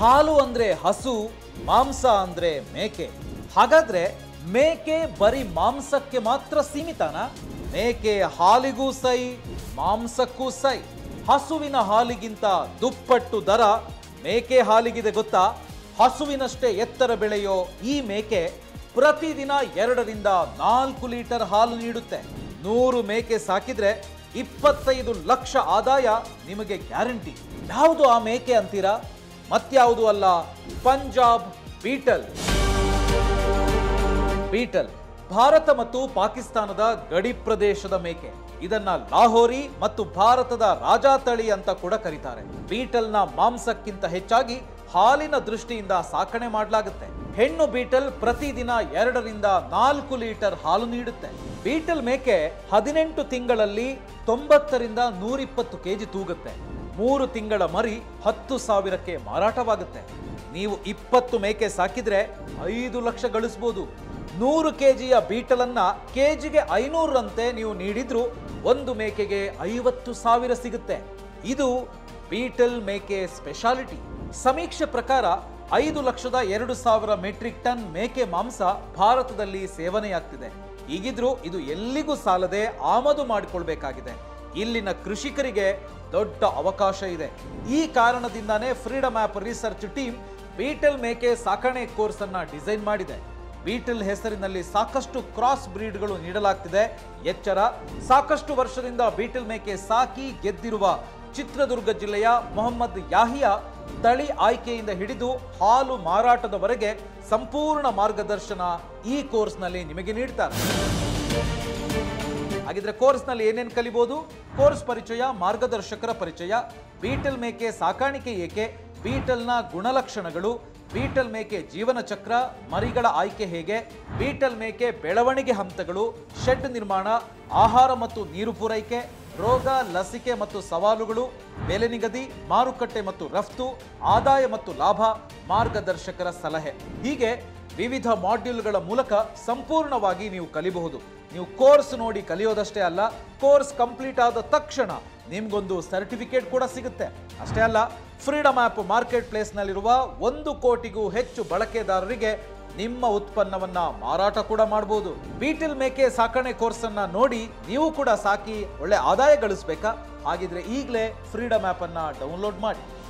ಹಾಲು ಅಂದ್ರೆ ಹಸು ಮಾಂಸ ಅಂದ್ರೆ ಮೇಕೆ ಹಾಗಾದ್ರೆ ಮೇಕೆ ಬರೀ ಮಾಂಸಕ್ಕೆ ಮಾತ್ರ ಸೀಮಿತನಾ ಮೇಕೆ ಹಾಲಿಗೂ ಸೈ ಮಾಂಸಕ್ಕೂ ಸೈ ಹಸುವಿನ ಹಾಲಿಗಿಂತ ದುಪ್ಪಟ್ಟು ದರ ಮೇಕೆ ಹಾಲಿಗಿದೆ ಗೊತ್ತಾ ಹಸುವಿನಷ್ಟೇ ಎತ್ತರ ಬೆಳೆಯೋ ಈ ಮೇಕೆ ಪ್ರತಿದಿನ ಎರಡರಿಂದ ನಾಲ್ಕು ಲೀಟರ್ ಹಾಲು ನೀಡುತ್ತೆ ನೂರು ಮೇಕೆ ಸಾಕಿದ್ರೆ ಇಪ್ಪತ್ತೈದು ಲಕ್ಷ ಆದಾಯ ನಿಮಗೆ ಗ್ಯಾರಂಟಿ ಯಾವುದು ಆ ಮೇಕೆ ಅಂತೀರಾ ಮತ್ಯಾವುದು ಅಲ್ಲ ಪಂಜಾಬ್ ಬೀಟಲ್ ಬೀಟಲ್ ಭಾರತ ಮತ್ತು ಪಾಕಿಸ್ತಾನದ ಗಡಿ ಪ್ರದೇಶದ ಮೇಕೆ ಇದನ್ನ ಲಾಹೋರಿ ಮತ್ತು ಭಾರತದ ರಾಜಾ ತಳಿ ಅಂತ ಕೂಡ ಕರೀತಾರೆ ಬೀಟಲ್ನ ಮಾಂಸಕ್ಕಿಂತ ಹೆಚ್ಚಾಗಿ ಹಾಲಿನ ದೃಷ್ಟಿಯಿಂದ ಸಾಕಣೆ ಮಾಡಲಾಗುತ್ತೆ ಹೆಣ್ಣು ಬೀಟಲ್ ಪ್ರತಿದಿನ ಎರಡರಿಂದ ನಾಲ್ಕು ಲೀಟರ್ ಹಾಲು ನೀಡುತ್ತೆ ಬೀಟಲ್ ಮೇಕೆ ಹದಿನೆಂಟು ತಿಂಗಳಲ್ಲಿ ತೊಂಬತ್ತರಿಂದ ನೂರಿಪ್ಪತ್ತು ಕೆಜಿ ತೂಗುತ್ತೆ ಮೂರು ತಿಂಗಳ ಮರಿ ಹತ್ತು ಸಾವಿರಕ್ಕೆ ಮಾರಾಟವಾಗುತ್ತೆ ನೀವು ಇಪ್ಪತ್ತು ಮೇಕೆ ಸಾಕಿದ್ರೆ ಐದು ಲಕ್ಷ ಗಳಿಸ್ಬೋದು ನೂರು ಕೆಜಿಯ ಬೀಟಲನ್ನ ಕೆಜಿಗೆ ಐನೂರರಂತೆ ನೀವು ನೀಡಿದ್ರು ಒಂದು ಮೇಕೆಗೆ ಐವತ್ತು ಸಾವಿರ ಸಿಗುತ್ತೆ ಇದು ಬೀಟಲ್ ಮೇಕೆ ಸ್ಪೆಷಾಲಿಟಿ ಸಮೀಕ್ಷೆ ಪ್ರಕಾರ ಐದು ಲಕ್ಷದ ಎರಡು ಸಾವಿರ ಮೆಟ್ರಿಕ್ ಟನ್ ಮೇಕೆ ಮಾಂಸ ಭಾರತದಲ್ಲಿ ಸೇವನೆಯಾಗ್ತಿದೆ ಹೀಗಿದ್ರೂ ಇದು ಎಲ್ಲಿಗೂ ಸಾಲದೆ ಆಮದು ಮಾಡಿಕೊಳ್ಬೇಕಾಗಿದೆ ಇಲ್ಲಿನ ಕೃಷಿಕರಿಗೆ ದೊಡ್ಡ ಅವಕಾಶ ಇದೆ ಈ ಕಾರಣದಿಂದಾನೇ Freedom app research team Beetal ಮೇಕೆ ಸಾಕಣೆ ಕೋರ್ಸ್ ಅನ್ನ ಡಿಸೈನ್ ಮಾಡಿದೆ ಬೀಟಲ್ ಹೆಸರಿನಲ್ಲಿ ಸಾಕಷ್ಟು ಕ್ರಾಸ್ ಬ್ರೀಡ್ಗಳು ನೀಡಲಾಗ್ತಿದೆ ಎಚ್ಚರ ಸಾಕಷ್ಟು ವರ್ಷದಿಂದ ಬೀಟಲ್ ಮೇಕೆ ಸಾಕಿ ಗೆದ್ದಿರುವ ಚಿತ್ರದುರ್ಗ ಜಿಲ್ಲೆಯ ಮೊಹಮ್ಮದ್ ಯಾಹಿಯಾ ತಳಿ ಆಯ್ಕೆಯಿಂದ ಹಿಡಿದು ಹಾಲು ಮಾರಾಟದವರೆಗೆ ಸಂಪೂರ್ಣ ಮಾರ್ಗದರ್ಶನ ಈ ಕೋರ್ಸ್ನಲ್ಲಿ ನಿಮಗೆ ನೀಡ್ತಾರೆ ಹಾಗಿದ್ರೆ ಕೋರ್ಸ್ನಲ್ಲಿ ಏನೇನು ಕಲಿಬಹುದು ಕೋರ್ಸ್ ಪರಿಚಯ ಮಾರ್ಗದರ್ಶಕರ ಪರಿಚಯ ಬೀಟಲ್ ಮೇಕೆ ಸಾಕಾಣಿಕೆ ಏಕೆ ಬೀಟಲ್ನ ಗುಣಲಕ್ಷಣಗಳು ಬೀಟಲ್ ಮೇಕೆ ಜೀವನ ಚಕ್ರ ಮರಿಗಳ ಆಯ್ಕೆ ಹೇಗೆ ಬೀಟಲ್ ಮೇಕೆ ಬೆಳವಣಿಗೆ ಹಂತಗಳು ಶೆಡ್ ನಿರ್ಮಾಣ ಆಹಾರ ಮತ್ತು ನೀರು ಪೂರೈಕೆ ರೋಗ ಲಸಿಕೆ ಮತ್ತು ಸವಾಲುಗಳು ಬೆಲೆ ನಿಗದಿ ಮಾರುಕಟ್ಟೆ ಮತ್ತು ರಫ್ತು ಆದಾಯ ಮತ್ತು ಲಾಭ ಮಾರ್ಗದರ್ಶಕರ ಸಲಹೆ ಹೀಗೆ ವಿವಿಧ ಮಾಡ್ಯೂಲ್ಗಳ ಮೂಲಕ ಸಂಪೂರ್ಣವಾಗಿ ನೀವು ಕಲಿಬಹುದು ನೀವು ಕೋರ್ಸ್ ನೋಡಿ ಕಲಿಯೋದಷ್ಟೇ ಅಲ್ಲ ಕೋರ್ಸ್ ಕಂಪ್ಲೀಟ್ ಆದ ತಕ್ಷಣ ನಿಮ್ಗೊಂದು ಸರ್ಟಿಫಿಕೇಟ್ ಕೂಡ ಸಿಗುತ್ತೆ ಅಷ್ಟೇ ಅಲ್ಲ ಫ್ರೀಡಮ್ ಆ್ಯಪ್ ಮಾರ್ಕೆಟ್ ಪ್ಲೇಸ್ನಲ್ಲಿರುವ ಒಂದು ಕೋಟಿಗೂ ಹೆಚ್ಚು ಬಳಕೆದಾರರಿಗೆ ನಿಮ್ಮ ಉತ್ಪನ್ನವನ್ನ ಮಾರಾಟ ಕೂಡ ಮಾಡಬಹುದು ಬೀಟಲ್ ಮೇಕೆ ಸಾಕಣೆ ಕೋರ್ಸ್ ಅನ್ನ ನೋಡಿ ನೀವು ಕೂಡ ಸಾಕಿ ಒಳ್ಳೆ ಆದಾಯ ಗಳಿಸ್ಬೇಕಾ ಹಾಗಿದ್ರೆ ಈಗಲೇ ಫ್ರೀಡಮ್ ಆ್ಯಪ್ ಅನ್ನ ಡೌನ್ಲೋಡ್ ಮಾಡಿ